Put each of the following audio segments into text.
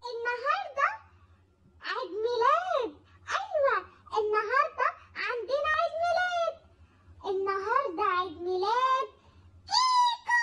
النهارده عيد ميلاد ايوه النهارده عندنا عيد ميلاد النهارده عيد ميلاد كيكو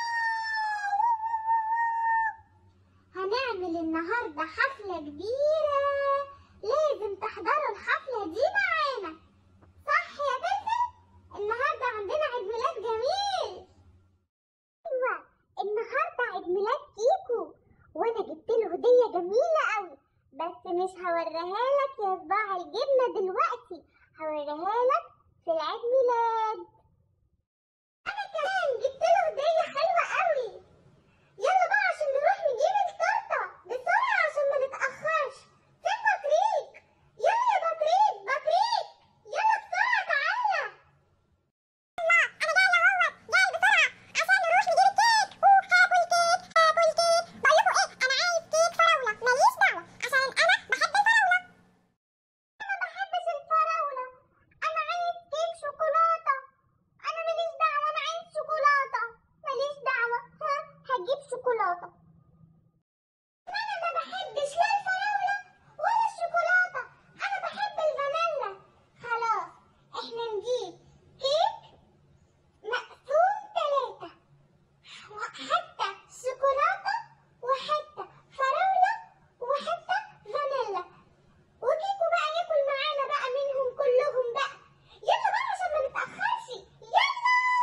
هنعمل النهارده حفله كبيره لازم تحضروا الحفله دي معانا صح يا بنتي النهارده عندنا عيد ميلاد جميل ايوه النهارده عيد ميلاد كيكو وانا جبت له هديه جميله قوي بس مش هوريها لك يا صباع الجبنه دلوقتي هوريها لك في العيد ميلاد انا كمان جبت له هديه حلوه قوي يلا بقى عشان نروح نجيب التورته بسرعه عشان ما نتاخرش فين بطريق يلا يا بطريق بطريق يلا بسرعه تعالى انا جايه اهوت جاي بسرعه عشان نروح نجيب الكيك وهاكل كيك هاكل كيك بقول لكم ايه انا عايز كيك فراوله ماليش دعوه عشان انا بحب الفراوله انا ما بحبش الفراوله انا عايز كيك شوكولاته انا ماليش دعوه انا عايز شوكولاته ماليش دعوه ها هجيب شوكولاته انا ما بحبش لا الفراوله ولا الشوكولاته انا بحب الفانيلا خلاص احنا نجيب كيك مقسوم ثلاثة وحتة شوكولاتة وحتة فراولة وحتة فانيلا وكيكو بقى ياكل معانا بقى منهم كلهم بقى يلا بقى عشان ما نتأخرش يلا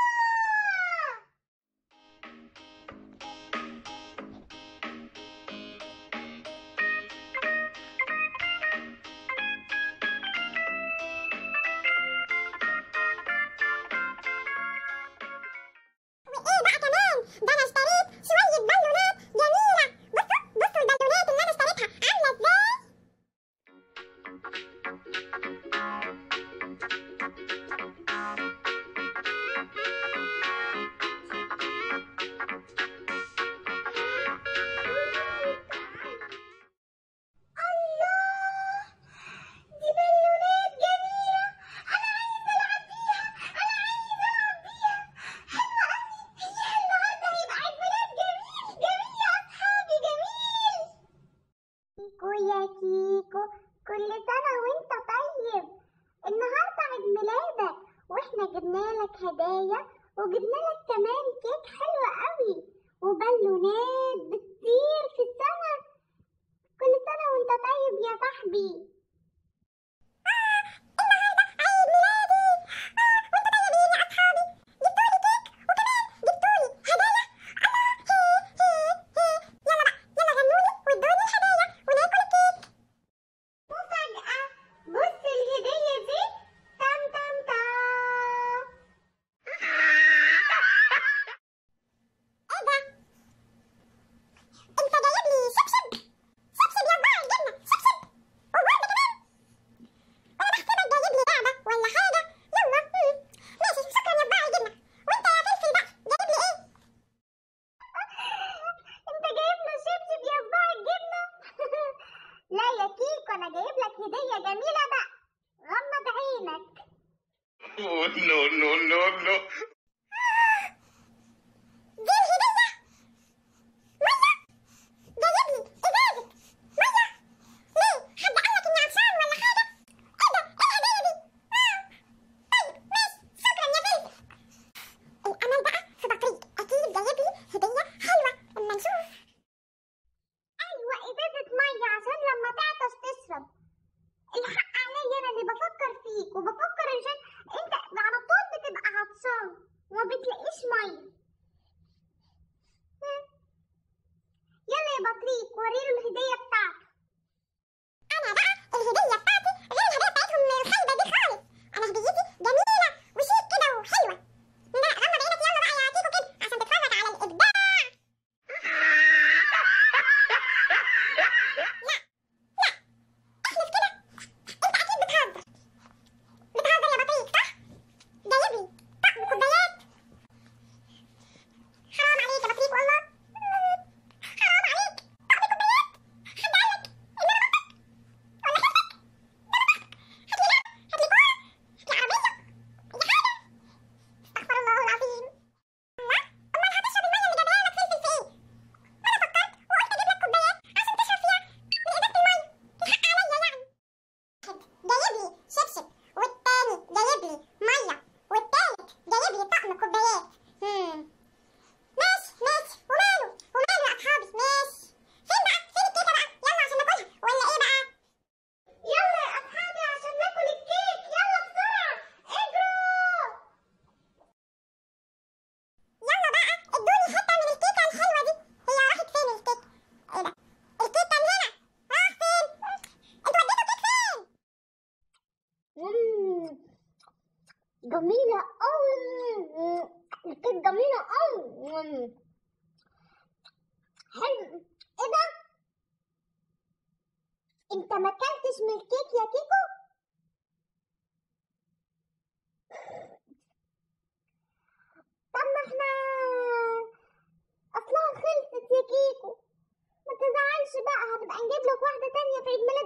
وايه بقى كمان ده انا اشتريت شويه بالونات جميله بصوا بصوا البالونات اللي انا اشتريتها عامله ازاي الله دي بالونات جميله انا عايزه العب بيها انا عايزه العب بيها حلوه قوي هي النهارده هيبقى عيد ميلاد جميل جميل يا اصحابي جميل كيكو يا كيكو كل سنه وانت طيب النهارده عيد ميلادك واحنا جبنا لك هدايا وجبنا لك كمان كيك حلو قوي وبالونات بتطير في السما كل سنه وانت طيب يا صاحبي مفاجأة بص الهدية دي تم تم تم ايه ده؟ انت جايب لي شبشب شبشب يا بابا الجنة شبشب وورد كمان انا بحسبك جايب لي لعبة ولا حاجة يلا مم. ماشي شكرا يا بابا الجنة وانت يا فلفل بقى جايب لي ايه؟ انت جايب لي شبشب يا بابا الجنة لا يا كيكو انا جايب لك هدية جميلة بقى غمض عينك Oh, no, no, no, no. دي الهدية مية جايب لي ازازة مية ليه حد قالك اني عطشان ولا حاجة ايه ده ايه الهدية دي آه. طيب ماشي شكرا يا فلفل الامل بقى في بطريق اكيد جايب لي هدية حلوة اما نشوف ايوه ازازة مية عشان لما تعطش تشرب الحق عليا انا اللي بفكر فيك وبفكر عشان انت على طول بتبقى عطشان وما بتلاقيش ميه ها؟ يلا يا بطريق وريله الهديه بتاعته انا بقى الهديه بتاعتي غير الهديه بتاعتهم الخايبه دي خالص انا هديتي جميله وشيك كده وحلوه لا غمض عينك يلا بقى يا كيكو كده عشان تتفرج على الابداع احلف كده انت اكيد بتهزر بتهزر يا بطيء صح جايب لي طقم كوبايات حرام عليك يا بطيء والله حرام عليك طقم كوبايات حد قالك جميلة أوي الكيك جميلة أوي حلو ايه ده؟ انت ما اكلتش من الكيك يا كيكو؟ طب ما احنا اصلها خلصت يا كيكو ما تزعلش بقى هنبقى نجيب لك واحدة تانية في عيد ميلاد